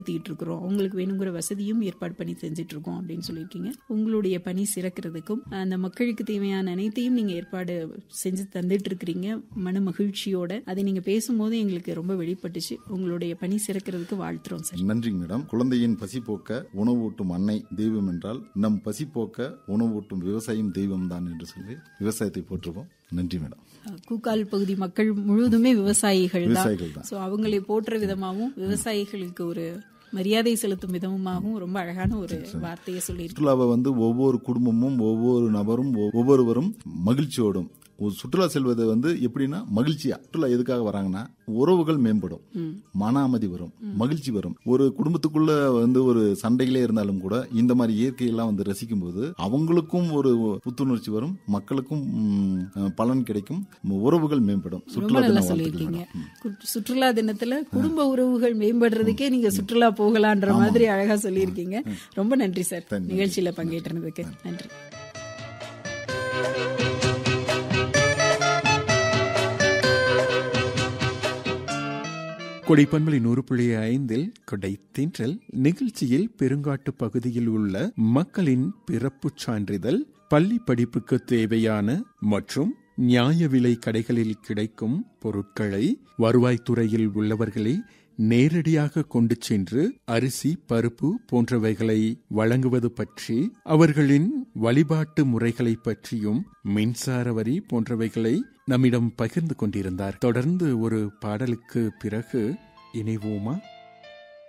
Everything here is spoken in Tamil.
நடத்திட்டு இருக்கிறோம் அவங்களுக்கு வேணுங்கிற வசதியும் ஏற்பாடு பண்ணி செஞ்சுட்டு இருக்கோம் அப்படின்னு சொல்லியிருக்கீங்க உங்களுடைய பணி சிறக்கிறதுக்கும் அந்த மக்களுக்கு தேவையான அனைத்தையும் நீங்க ஏற்பாடு செஞ்சு தந்துட்டு இருக்கிறீங்க மன மகிழ்ச்சியோட அதை நீங்க பேசும்போது எங்களுக்கு ரொம்ப வெளிப்பட்டுச்சு உங்களுடைய பணி சிறக்கிறதுக்கு வாழ்த்துறோம் சார் நன்றிங்க மேடம் குழந்தையின் பசி போக்க உணவூட்டும் அன்னை தெய்வம் என்றால் நம் பசி போக்க உணவூட்டும் விவசாயம் தெய்வம் தான் என்று சொல்லி விவசாயத்தை போற்றுவோம் நன்றி மேடம் கூக்கால் பகுதி மக்கள் முழுவதுமே விவசாயிகள் தான் விவசாயிகள் தான் சோ அவங்களை போற்ற விதமாகவும் விவசாயிகளுக்கு ஒரு மரியாதை செலுத்தும் விதமாகவும் ரொம்ப அழகான ஒரு வார்த்தையை சொல்லியிருக்கீங்க சுற்றுலாவை வந்து ஒவ்வொரு குடும்பமும் ஒவ்வொரு நபரும் ஒ- ஒவ்வொருவரும் மகிழ்ச்சியோடும் ஒரு சுற்றுலா செல்வது வந்து எப்படின்னா மகிழ்ச்சியா சுற்றுலா எதுக்காக வராங்கன்னா உறவுகள் மேம்படும் மன அமைதி வரும் மகிழ்ச்சி வரும் ஒரு குடும்பத்துக்குள்ள வந்து ஒரு சண்டைகளே இருந்தாலும் கூட இந்த மாதிரி இயற்கையெல்லாம் வந்து ரசிக்கும் போது அவங்களுக்கும் ஒரு புத்துணர்ச்சி வரும் மக்களுக்கும் ம், பலன் கிடைக்கும் உறவுகள் மேம்படும் ரொம்ப சுற்றுலா நல்லா தின வாழ்த்துக்கள் சொல்லியிருக்கீங்க மேடம். கு- சுற்றுலா தினத்துல குடும்ப உறவுகள் மேம்படுறதுக்கே நீங்க சுற்றுலா போகலான்ற மாதிரி அழகா சொல்லியிருக்கீங்க ரொம்ப நன்றி சார் நன்றி. நிகழ்ச்சியில பங்கேற்றதுக்கு நன்றி கொடைப்பண்பலை நூறு புள்ளி ஐந்தில் கொடை தென்றல் நிகழ்ச்சியில் பெருங்காட்டு பகுதியில் உள்ள மக்களின் பிறப்புச் சான்றிதழ் பள்ளி படிப்புக்கு தேவையான மற்றும் நியாய விலை கடைகளில் கிடைக்கும் பொருட்களை வருவாய்த்துறையில் உள்ளவர்களே நேரடியாக கொண்டு சென்று அரிசி பருப்பு போன்றவைகளை வழங்குவது பற்றி அவர்களின் வழிபாட்டு முறைகளை பற்றியும் மின்சார வரி போன்றவைகளை நம்மிடம் பகிர்ந்து கொண்டிருந்தார் தொடர்ந்து ஒரு பாடலுக்கு பிறகு இணைவோமா